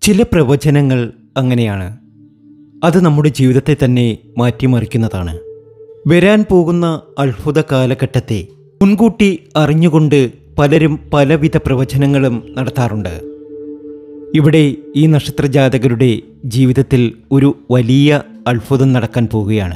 ചില പ്രവചനങ്ങൾ അങ്ങനെയാണ് അത് നമ്മുടെ ജീവിതത്തെ തന്നെ മാറ്റിമറിക്കുന്നതാണ് വരാൻ പോകുന്ന അത്ഭുത കാലഘട്ടത്തെ മുൻകൂട്ടി അറിഞ്ഞുകൊണ്ട് പലരും പലവിധ പ്രവചനങ്ങളും നടത്താറുണ്ട് ഇവിടെ ഈ നക്ഷത്രജാതകരുടെ ജീവിതത്തിൽ ഒരു വലിയ അത്ഭുതം നടക്കാൻ പോവുകയാണ്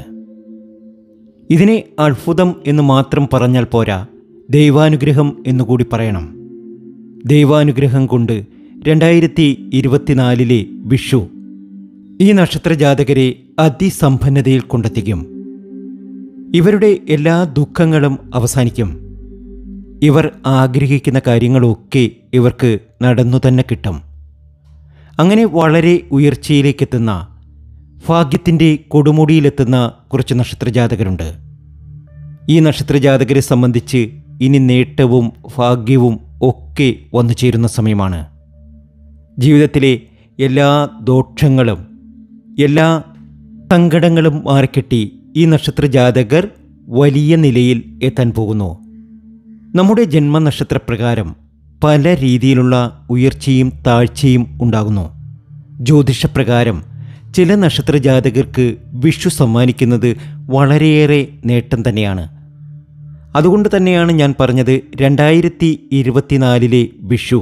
ഇതിനെ അത്ഭുതം എന്ന് മാത്രം പറഞ്ഞാൽ പോരാ ദൈവാനുഗ്രഹം എന്നുകൂടി പറയണം ദൈവാനുഗ്രഹം കൊണ്ട് രണ്ടായിരത്തി ഇരുപത്തിനാലിലെ വിഷു ഈ നക്ഷത്രജാതകരെ അതിസമ്പന്നതയിൽ കൊണ്ടെത്തിക്കും ഇവരുടെ എല്ലാ ദുഃഖങ്ങളും അവസാനിക്കും ഇവർ ആഗ്രഹിക്കുന്ന കാര്യങ്ങളൊക്കെ ഇവർക്ക് നടന്നു തന്നെ കിട്ടും അങ്ങനെ വളരെ ഉയർച്ചയിലേക്കെത്തുന്ന ഭാഗ്യത്തിൻ്റെ കൊടുമുടിയിലെത്തുന്ന കുറച്ച് നക്ഷത്രജാതകരുണ്ട് ഈ നക്ഷത്രജാതകരെ സംബന്ധിച്ച് ഇനി നേട്ടവും ഭാഗ്യവും ഒക്കെ വന്നു ചേരുന്ന സമയമാണ് ജീവിതത്തിലെ എല്ലാ ദോഷങ്ങളും എല്ലാ സങ്കടങ്ങളും മാറിക്കെട്ടി ഈ നക്ഷത്രജാതകർ വലിയ നിലയിൽ എത്താൻ പോകുന്നു നമ്മുടെ ജന്മനക്ഷത്രപ്രകാരം പല രീതിയിലുള്ള ഉയർച്ചയും താഴ്ചയും ഉണ്ടാകുന്നു ജ്യോതിഷപ്രകാരം ചില നക്ഷത്രജാതകർക്ക് വിഷു സമ്മാനിക്കുന്നത് വളരെയേറെ നേട്ടം തന്നെയാണ് അതുകൊണ്ട് തന്നെയാണ് ഞാൻ പറഞ്ഞത് രണ്ടായിരത്തി ഇരുപത്തിനാലിലെ വിഷു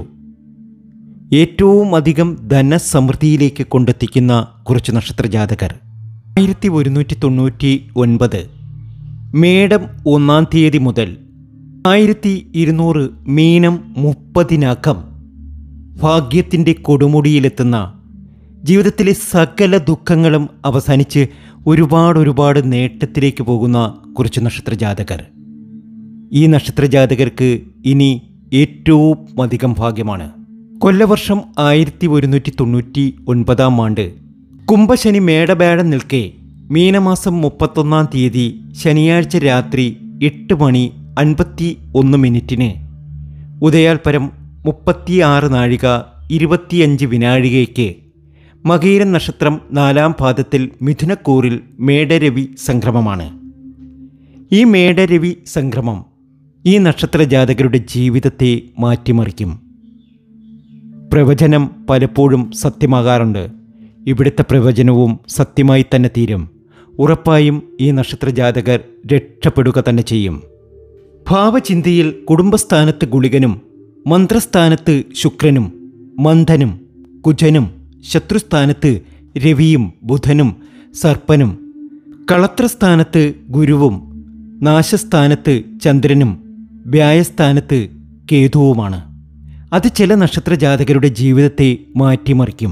ഏറ്റവും അധികം ധനസമൃദ്ധിയിലേക്ക് കൊണ്ടെത്തിക്കുന്ന കുറച്ച് നക്ഷത്രജാതകർ ആയിരത്തി ഒരുന്നൂറ്റി തൊണ്ണൂറ്റി ഒൻപത് മേടം ഒന്നാം തീയതി മുതൽ ആയിരത്തി ഇരുന്നൂറ് മീനം മുപ്പതിനകം ഭാഗ്യത്തിൻ്റെ കൊടുമുടിയിലെത്തുന്ന ജീവിതത്തിലെ സകല ദുഃഖങ്ങളും അവസാനിച്ച് ഒരുപാട് ഒരുപാട് നേട്ടത്തിലേക്ക് പോകുന്ന കുറച്ച് നക്ഷത്രജാതകർ ഈ നക്ഷത്രജാതകർക്ക് ഇനി ഏറ്റവും അധികം ഭാഗ്യമാണ് കൊല്ലവർഷം ആയിരത്തി ഒരുന്നൂറ്റി തൊണ്ണൂറ്റി ഒൻപതാം ആണ്ട് കുംഭശനി മേടബേടം നിൽക്കെ മീനമാസം മുപ്പത്തൊന്നാം തീയതി ശനിയാഴ്ച രാത്രി എട്ട് മണി അൻപത്തി ഒന്ന് മിനിറ്റിന് ഉദയാൽപരം മുപ്പത്തിയാറ് നാഴിക ഇരുപത്തിയഞ്ച് വിനാഴികയ്ക്ക് മകീരൻ നക്ഷത്രം നാലാം പാദത്തിൽ മിഥുനക്കൂറിൽ മേടരവി സംക്രമമാണ് ഈ മേടരവി സംക്രമം ഈ നക്ഷത്ര ജാതകരുടെ ജീവിതത്തെ മാറ്റിമറിക്കും പ്രവചനം പലപ്പോഴും സത്യമാകാറുണ്ട് ഇവിടുത്തെ പ്രവചനവും സത്യമായി തന്നെ തീരും ഉറപ്പായും ഈ നക്ഷത്ര ജാതകർ രക്ഷപ്പെടുക തന്നെ ചെയ്യും ഭാവചിന്തയിൽ കുടുംബസ്ഥാനത്ത് ഗുളികനും മന്ത്രസ്ഥാനത്ത് ശുക്രനും മന്ദനും കുജനും ശത്രുസ്ഥാനത്ത് രവിയും ബുധനും സർപ്പനും കളത്രസ്ഥാനത്ത് ഗുരുവും നാശസ്ഥാനത്ത് ചന്ദ്രനും വ്യായസ്ഥാനത്ത് കേതുവുമാണ് അത് ചില നക്ഷത്രജാതകരുടെ ജീവിതത്തെ മാറ്റിമറിക്കും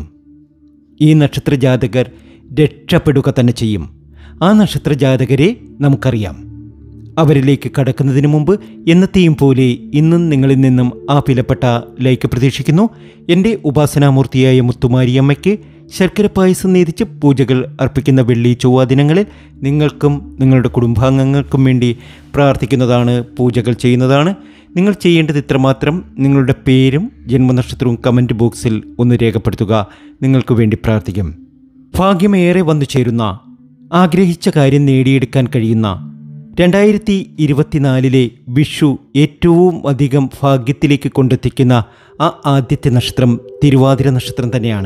ഈ നക്ഷത്രജാതകർ രക്ഷപ്പെടുക തന്നെ ചെയ്യും ആ നക്ഷത്രജാതകരെ നമുക്കറിയാം അവരിലേക്ക് കടക്കുന്നതിന് മുമ്പ് എന്നത്തെയും പോലെ ഇന്നും നിങ്ങളിൽ നിന്നും ആ വിലപ്പെട്ട ലൈക്ക് പ്രതീക്ഷിക്കുന്നു എൻ്റെ ഉപാസനാമൂർത്തിയായ മുത്തുമാരിയമ്മയ്ക്ക് ശർക്കര പായസം നേതിച്ച് പൂജകൾ അർപ്പിക്കുന്ന വെള്ളി ചൊവ്വ ദിനങ്ങളിൽ നിങ്ങൾക്കും നിങ്ങളുടെ കുടുംബാംഗങ്ങൾക്കും വേണ്ടി പ്രാർത്ഥിക്കുന്നതാണ് പൂജകൾ ചെയ്യുന്നതാണ് നിങ്ങൾ ചെയ്യേണ്ടത് ഇത്രമാത്രം നിങ്ങളുടെ പേരും ജന്മനക്ഷത്രവും കമൻറ്റ് ബോക്സിൽ ഒന്ന് രേഖപ്പെടുത്തുക നിങ്ങൾക്ക് വേണ്ടി പ്രാർത്ഥിക്കും ഭാഗ്യമേറെ വന്നു ചേരുന്ന ആഗ്രഹിച്ച കാര്യം നേടിയെടുക്കാൻ കഴിയുന്ന രണ്ടായിരത്തി ഇരുപത്തിനാലിലെ വിഷു ഏറ്റവും അധികം ഭാഗ്യത്തിലേക്ക് കൊണ്ടെത്തിക്കുന്ന ആ ആദ്യത്തെ നക്ഷത്രം തിരുവാതിര നക്ഷത്രം തന്നെയാണ്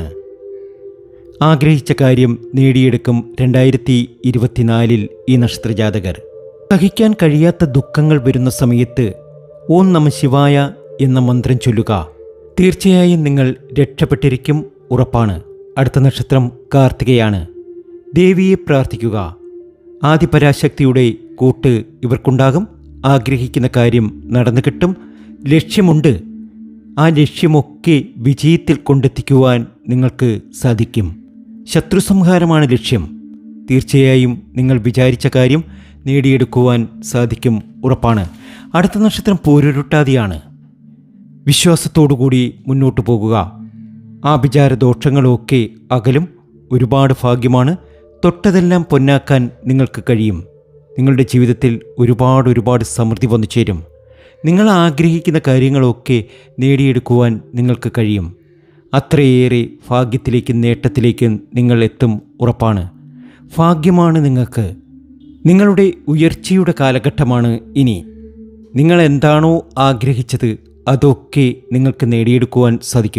ആഗ്രഹിച്ച കാര്യം നേടിയെടുക്കും രണ്ടായിരത്തി ഇരുപത്തിനാലിൽ ഈ നക്ഷത്രജാതകർ സഹിക്കാൻ കഴിയാത്ത ദുഃഖങ്ങൾ വരുന്ന സമയത്ത് ഓം നമ ശിവായ എന്ന മന്ത്രം ചൊല്ലുക തീർച്ചയായും നിങ്ങൾ രക്ഷപ്പെട്ടിരിക്കും ഉറപ്പാണ് അടുത്ത നക്ഷത്രം കാർത്തികയാണ് ദേവിയെ പ്രാർത്ഥിക്കുക ആദിപരാശക്തിയുടെ കൂട്ട് ഇവർക്കുണ്ടാകും ആഗ്രഹിക്കുന്ന കാര്യം നടന്നു കിട്ടും ലക്ഷ്യമുണ്ട് ആ ലക്ഷ്യമൊക്കെ വിജയത്തിൽ കൊണ്ടെത്തിക്കുവാൻ നിങ്ങൾക്ക് സാധിക്കും ശത്രുസംഹാരമാണ് ലക്ഷ്യം തീർച്ചയായും നിങ്ങൾ വിചാരിച്ച കാര്യം നേടിയെടുക്കുവാൻ സാധിക്കും ഉറപ്പാണ് അടുത്ത നക്ഷത്രം പോരുരുട്ടാതിയാണ് വിശ്വാസത്തോടുകൂടി മുന്നോട്ട് പോകുക ആ വിചാരദോഷങ്ങളൊക്കെ അകലും ഒരുപാട് ഭാഗ്യമാണ് തൊട്ടതെല്ലാം പൊന്നാക്കാൻ നിങ്ങൾക്ക് കഴിയും നിങ്ങളുടെ ജീവിതത്തിൽ ഒരുപാട് ഒരുപാട് സമൃദ്ധി വന്നു ചേരും നിങ്ങൾ ആഗ്രഹിക്കുന്ന കാര്യങ്ങളൊക്കെ നേടിയെടുക്കുവാൻ നിങ്ങൾക്ക് കഴിയും അത്രയേറെ ഭാഗ്യത്തിലേക്കും നേട്ടത്തിലേക്കും നിങ്ങൾ എത്തും ഉറപ്പാണ് ഭാഗ്യമാണ് നിങ്ങൾക്ക് നിങ്ങളുടെ ഉയർച്ചയുടെ കാലഘട്ടമാണ് ഇനി നിങ്ങൾ എന്താണോ ആഗ്രഹിച്ചത് അതൊക്കെ നിങ്ങൾക്ക് നേടിയെടുക്കുവാൻ സാധിക്കും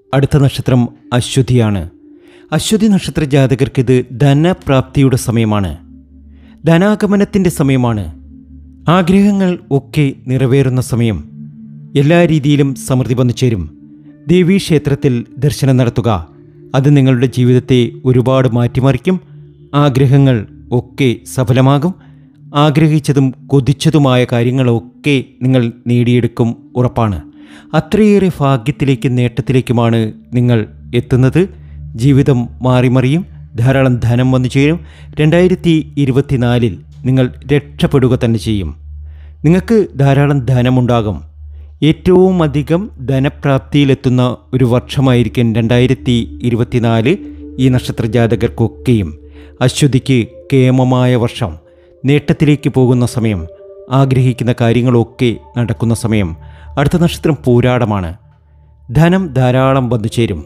അടുത്ത നക്ഷത്രം അശ്വതിയാണ് അശ്വതി നക്ഷത്ര ജാതകർക്കിത് ധനപ്രാപ്തിയുടെ സമയമാണ് ധനാഗമനത്തിൻ്റെ സമയമാണ് ആഗ്രഹങ്ങൾ ഒക്കെ നിറവേറുന്ന സമയം എല്ലാ രീതിയിലും സമൃദ്ധി വന്നു ചേരും ദേവീക്ഷേത്രത്തിൽ ദർശനം നടത്തുക അത് നിങ്ങളുടെ ജീവിതത്തെ ഒരുപാട് മാറ്റിമറിക്കും ആഗ്രഹങ്ങൾ ഒക്കെ സഫലമാകും ആഗ്രഹിച്ചതും കൊതിച്ചതുമായ കാര്യങ്ങളൊക്കെ നിങ്ങൾ നേടിയെടുക്കും ഉറപ്പാണ് അത്രയേറെ ഭാഗ്യത്തിലേക്കും നേട്ടത്തിലേക്കുമാണ് നിങ്ങൾ എത്തുന്നത് ജീവിതം മാറിമറിയും ധാരാളം ധനം വന്നു ചേരും രണ്ടായിരത്തി ഇരുപത്തിനാലിൽ നിങ്ങൾ രക്ഷപ്പെടുക തന്നെ ചെയ്യും നിങ്ങൾക്ക് ധാരാളം ധനമുണ്ടാകും ഏറ്റവും അധികം ധനപ്രാപ്തിയിലെത്തുന്ന ഒരു വർഷമായിരിക്കും രണ്ടായിരത്തി ഇരുപത്തിനാല് ഈ നക്ഷത്ര ജാതകർക്കൊക്കെയും അശ്വതിക്ക് കേമമായ വർഷം നേട്ടത്തിലേക്ക് പോകുന്ന സമയം ആഗ്രഹിക്കുന്ന കാര്യങ്ങളൊക്കെ നടക്കുന്ന സമയം അടുത്ത നക്ഷത്രം പൂരാടമാണ് ധനം ധാരാളം വന്നു ചേരും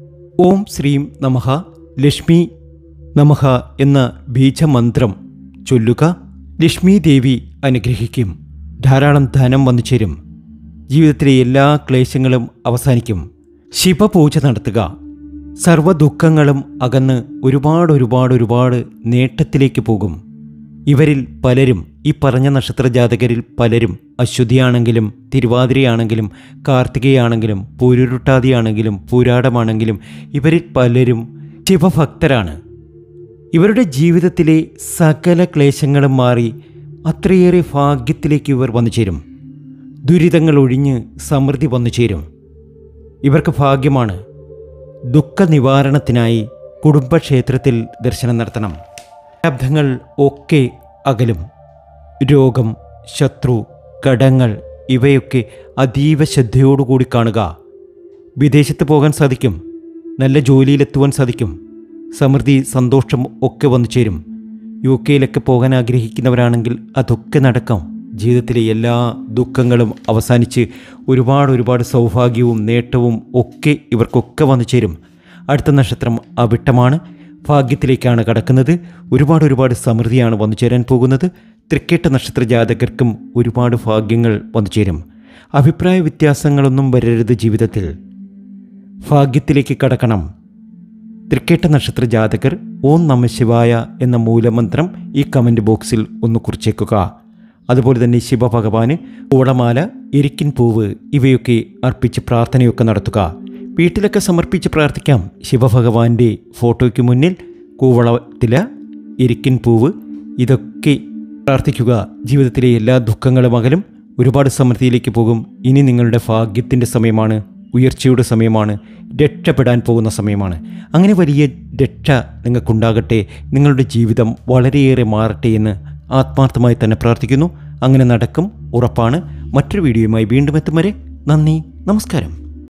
ഓം ശ്രീം നമഃ ലക്ഷ്മി നമഃ എന്ന ബീജമന്ത്രം ചൊല്ലുക ലക്ഷ്മി ദേവി അനുഗ്രഹിക്കും ധാരാളം ധനം വന്നു ചേരും ജീവിതത്തിലെ എല്ലാ ക്ലേശങ്ങളും അവസാനിക്കും ശിവപൂജ നടത്തുക സർവ്വ ദുഃഖങ്ങളും അകന്ന് ഒരുപാട് ഒരുപാട് ഒരുപാട് നേട്ടത്തിലേക്ക് പോകും ഇവരിൽ പലരും ഈ പറഞ്ഞ നക്ഷത്ര ജാതകരിൽ പലരും അശ്വതിയാണെങ്കിലും തിരുവാതിരയാണെങ്കിലും കാർത്തികയാണെങ്കിലും പൂരുരുട്ടാതിയാണെങ്കിലും പൂരാടമാണെങ്കിലും ഇവരിൽ പലരും ശിവഭക്തരാണ് ഇവരുടെ ജീവിതത്തിലെ സകല ക്ലേശങ്ങളും മാറി അത്രയേറെ ഭാഗ്യത്തിലേക്ക് ഇവർ വന്നു ചേരും ദുരിതങ്ങൾ ഒഴിഞ്ഞ് സമൃദ്ധി വന്നു ചേരും ഇവർക്ക് ഭാഗ്യമാണ് ദുഃഖ നിവാരണത്തിനായി കുടുംബക്ഷേത്രത്തിൽ ദർശനം നടത്തണം ശബ്ദങ്ങൾ ഒക്കെ അകലും രോഗം ശത്രു കടങ്ങൾ ഇവയൊക്കെ അതീവ ശ്രദ്ധയോടുകൂടി കാണുക വിദേശത്ത് പോകാൻ സാധിക്കും നല്ല ജോലിയിലെത്തുവാൻ സാധിക്കും സമൃദ്ധി സന്തോഷം ഒക്കെ വന്നു ചേരും യു കെയിലൊക്കെ പോകാൻ ആഗ്രഹിക്കുന്നവരാണെങ്കിൽ അതൊക്കെ നടക്കാം ജീവിതത്തിലെ എല്ലാ ദുഃഖങ്ങളും അവസാനിച്ച് ഒരുപാട് ഒരുപാട് സൗഭാഗ്യവും നേട്ടവും ഒക്കെ ഇവർക്കൊക്കെ വന്നു ചേരും അടുത്ത നക്ഷത്രം അവിട്ടമാണ് ഭാഗ്യത്തിലേക്കാണ് കടക്കുന്നത് ഒരുപാട് ഒരുപാട് സമൃദ്ധിയാണ് വന്നു ചേരാൻ പോകുന്നത് തൃക്കേട്ട നക്ഷത്ര ജാതകർക്കും ഒരുപാട് ഭാഗ്യങ്ങൾ വന്നു ചേരും അഭിപ്രായ വ്യത്യാസങ്ങളൊന്നും വരരുത് ജീവിതത്തിൽ ഭാഗ്യത്തിലേക്ക് കടക്കണം തൃക്കേട്ട നക്ഷത്ര ജാതകർ ഓം നമ ശിവായ എന്ന മൂലമന്ത്രം ഈ കമൻറ്റ് ബോക്സിൽ ഒന്ന് കുറിച്ചേക്കുക അതുപോലെ തന്നെ ശിവഭഗവാന് ഓളമാല എരിക്കിൻ പൂവ് ഇവയൊക്കെ അർപ്പിച്ച് പ്രാർത്ഥനയൊക്കെ നടത്തുക വീട്ടിലൊക്കെ സമർപ്പിച്ച് പ്രാർത്ഥിക്കാം ശിവഭഗവാന്റെ ഫോട്ടോയ്ക്ക് മുന്നിൽ കൂവളത്തില എരിക്കിൻ പൂവ് ഇതൊക്കെ പ്രാർത്ഥിക്കുക ജീവിതത്തിലെ എല്ലാ ദുഃഖങ്ങളും അകലും ഒരുപാട് സമൃദ്ധിയിലേക്ക് പോകും ഇനി നിങ്ങളുടെ ഭാഗ്യത്തിൻ്റെ സമയമാണ് ഉയർച്ചയുടെ സമയമാണ് രക്ഷപ്പെടാൻ പോകുന്ന സമയമാണ് അങ്ങനെ വലിയ രക്ഷ നിങ്ങൾക്കുണ്ടാകട്ടെ നിങ്ങളുടെ ജീവിതം വളരെയേറെ മാറട്ടെ എന്ന് ആത്മാർത്ഥമായി തന്നെ പ്രാർത്ഥിക്കുന്നു അങ്ങനെ നടക്കും ഉറപ്പാണ് മറ്റൊരു വീഡിയോയുമായി വീണ്ടും എത്തും വരെ നന്ദി നമസ്കാരം